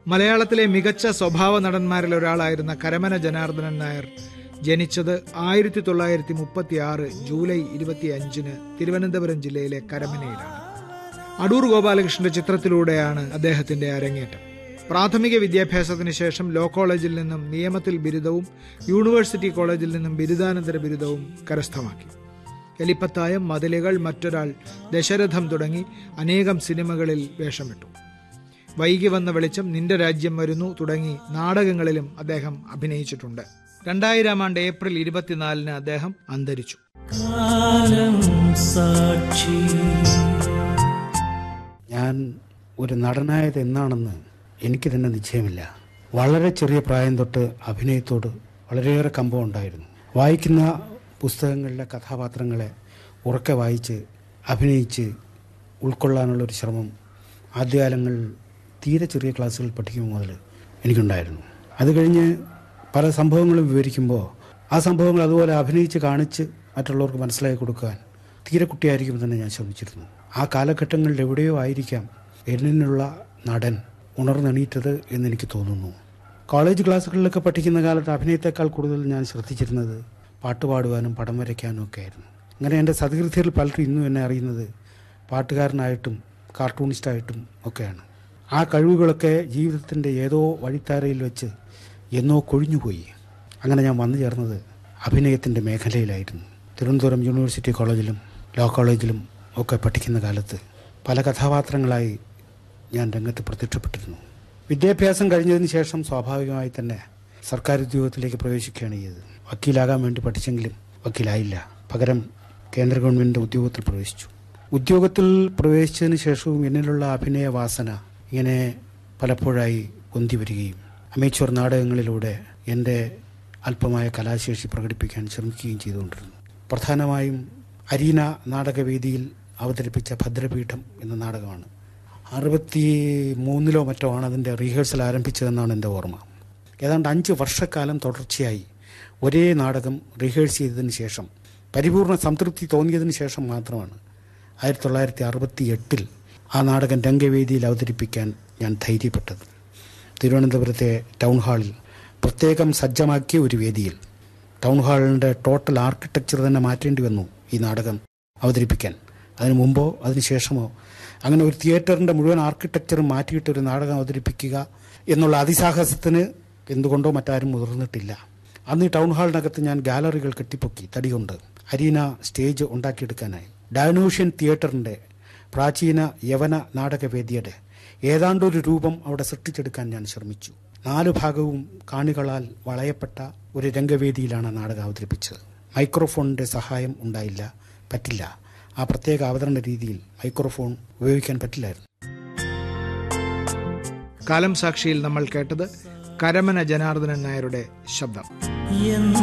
മലയാളത്തിലെ മികച്ച സ്വഭാവ നടന്മാരിൽ ഒരാളായിരുന്ന കരമന ജനാർദ്ദനൻ നായർ ജനിച്ചത് ആയിരത്തി തൊള്ളായിരത്തി മുപ്പത്തി ആറ് ജൂലൈ ഇരുപത്തി അഞ്ചിന് തിരുവനന്തപുരം ജില്ലയിലെ കരമനയിലാണ് അടൂർ ഗോപാലകൃഷ്ണന്റെ ചിത്രത്തിലൂടെയാണ് അദ്ദേഹത്തിന്റെ അരങ്ങേറ്റം പ്രാഥമിക വിദ്യാഭ്യാസത്തിന് ശേഷം ലോ കോളേജിൽ നിന്നും നിയമത്തിൽ ബിരുദവും യൂണിവേഴ്സിറ്റി കോളേജിൽ നിന്നും ബിരുദാനന്തര ബിരുദവും കരസ്ഥമാക്കി എലിപ്പത്തായം മതിലുകൾ മറ്റൊരാൾ ദശരഥം തുടങ്ങി അനേകം സിനിമകളിൽ വേഷമിട്ടു വൈകി വന്ന വെളിച്ചം നിന്റെ രാജ്യം വരുന്നു തുടങ്ങി നാടകങ്ങളിലും അദ്ദേഹം അഭിനയിച്ചിട്ടുണ്ട് രണ്ടായിരം ആണ്ട് ഏപ്രിൽ ഇരുപത്തിനാലിന് അദ്ദേഹം അന്തരിച്ചു കാലം സാക്ഷി ഞാൻ ഒരു നടനായത് എന്നാണെന്ന് എനിക്ക് തന്നെ നിശ്ചയമില്ല വളരെ ചെറിയ പ്രായം തൊട്ട് അഭിനയത്തോട് വളരെയേറെ കമ്പം ഉണ്ടായിരുന്നു വായിക്കുന്ന പുസ്തകങ്ങളിലെ കഥാപാത്രങ്ങളെ ഉറക്കെ വായിച്ച് അഭിനയിച്ച് ഉൾക്കൊള്ളാനുള്ളൊരു ശ്രമം ആദ്യകാലങ്ങളിൽ തീരെ ചെറിയ ക്ലാസ്സുകളിൽ പഠിക്കുമ്പോൾ മുതൽ എനിക്കുണ്ടായിരുന്നു അത് കഴിഞ്ഞ് പല സംഭവങ്ങളും വിവരിക്കുമ്പോൾ ആ സംഭവങ്ങൾ അതുപോലെ അഭിനയിച്ച് കാണിച്ച് മറ്റുള്ളവർക്ക് മനസ്സിലാക്കി കൊടുക്കാൻ തീരെ കുട്ടിയായിരിക്കും തന്നെ ഞാൻ ശ്രമിച്ചിരുന്നു ആ കാലഘട്ടങ്ങളിൽ എവിടെയോ ആയിരിക്കാം എന്നിനുള്ള നടൻ ഉണർന്നെണീറ്റത് എന്നെനിക്ക് തോന്നുന്നു കോളേജ് ക്ലാസ്സുകളിലൊക്കെ പഠിക്കുന്ന കാലത്ത് അഭിനയത്തെക്കാൾ കൂടുതൽ ഞാൻ ശ്രദ്ധിച്ചിരുന്നത് പാട്ട് പാടുവാനും പടം വരയ്ക്കാനും ഒക്കെ ആയിരുന്നു അങ്ങനെ എൻ്റെ സതീർത്ഥ്യത്തിൽ പലരും ഇന്നും എന്നെ അറിയുന്നത് പാട്ടുകാരനായിട്ടും കാർട്ടൂണിസ്റ്റായിട്ടും ഒക്കെയാണ് ആ കഴിവുകളൊക്കെ ജീവിതത്തിൻ്റെ ഏതോ വഴിത്താരയിൽ വെച്ച് എന്നോ കൊഴിഞ്ഞുപോയി അങ്ങനെ ഞാൻ വന്നു ചേർന്നത് അഭിനയത്തിൻ്റെ മേഖലയിലായിരുന്നു തിരുവനന്തപുരം യൂണിവേഴ്സിറ്റി കോളേജിലും ലോ കോളേജിലും ഒക്കെ പഠിക്കുന്ന കാലത്ത് പല കഥാപാത്രങ്ങളായി ഞാൻ രംഗത്ത് പ്രത്യക്ഷപ്പെട്ടിരുന്നു വിദ്യാഭ്യാസം കഴിഞ്ഞതിന് ശേഷം സ്വാഭാവികമായി തന്നെ സർക്കാർ ഉദ്യോഗത്തിലേക്ക് പ്രവേശിക്കുകയാണ് ചെയ്തത് വക്കീലാകാൻ വേണ്ടി പഠിച്ചെങ്കിലും വക്കീലായില്ല പകരം കേന്ദ്ര ഗവൺമെൻറ് ഉദ്യോഗത്തിൽ പ്രവേശിച്ചു ഉദ്യോഗത്തിൽ പ്രവേശിച്ചതിന് ശേഷവും എന്നിലുള്ള അഭിനയ വാസന ഇങ്ങനെ പലപ്പോഴായി പൊന്തി വരികയും അമേച്വർ നാടകങ്ങളിലൂടെ എൻ്റെ അല്പമായ കലാശേഷി പ്രകടിപ്പിക്കാൻ ശ്രമിക്കുകയും ചെയ്തുകൊണ്ടിരുന്നു പ്രധാനമായും അരീന നാടകവേദിയിൽ അവതരിപ്പിച്ച ഭദ്രപീഠം എന്ന നാടകമാണ് അറുപത്തി മൂന്നിലോ മറ്റോ ആണ് അതിൻ്റെ റിഹേഴ്സൽ ആരംഭിച്ചതെന്നാണ് എൻ്റെ ഓർമ്മ ഏതാണ്ട് അഞ്ച് വർഷക്കാലം തുടർച്ചയായി ഒരേ നാടകം റിഹേഴ്സ് ചെയ്തതിന് ശേഷം പരിപൂർണ സംതൃപ്തി തോന്നിയതിന് ശേഷം മാത്രമാണ് ആയിരത്തി തൊള്ളായിരത്തി അറുപത്തി എട്ടിൽ ആ നാടകം രംഗവേദിയിൽ അവതരിപ്പിക്കാൻ ഞാൻ ധൈര്യപ്പെട്ടത് തിരുവനന്തപുരത്തെ ടൗൺ ഹാളിൽ പ്രത്യേകം സജ്ജമാക്കിയ ഒരു വേദിയിൽ ടൗൺ ഹാളിൻ്റെ ടോട്ടൽ ആർക്കിടെക്ചർ തന്നെ മാറ്റേണ്ടി വന്നു ഈ നാടകം അവതരിപ്പിക്കാൻ അതിനു മുമ്പോ അതിന് ശേഷമോ അങ്ങനെ ഒരു തിയേറ്ററിൻ്റെ മുഴുവൻ ആർക്കിടെക്ചറും മാറ്റിയിട്ട് ഒരു നാടകം അവതരിപ്പിക്കുക എന്നുള്ള അതിസാഹസത്തിന് എന്തുകൊണ്ടോ മറ്റാരും മുതിർന്നിട്ടില്ല അന്ന് ഈ ടൗൺ ഹാളിനകത്ത് ഞാൻ ഗാലറികൾ കെട്ടിപ്പൊക്കി തടികൊണ്ട് അരീന സ്റ്റേജ് ഉണ്ടാക്കിയെടുക്കാനായി ഡയനോഷ്യൻ തിയേറ്ററിൻ്റെ പ്രാചീന യവന നാടകവേദിയുടെ ഏതാണ്ടൊരു രൂപം അവിടെ സൃഷ്ടിച്ചെടുക്കാൻ ഞാൻ ശ്രമിച്ചു നാലു ഭാഗവും കാണികളാൽ വളയപ്പെട്ട ഒരു രംഗവേദിയിലാണ് നാടകം അവതരിപ്പിച്ചത് മൈക്രോഫോണിൻ്റെ സഹായം ഉണ്ടായില്ല പറ്റില്ല ആ പ്രത്യേക അവതരണ രീതിയിൽ മൈക്രോഫോൺ ഉപയോഗിക്കാൻ പറ്റില്ലായിരുന്നു കാലം സാക്ഷിയിൽ നമ്മൾ കേട്ടത് കരമന ജനാർദ്ദനൻ നായരുടെ ശബ്ദം എന്ന്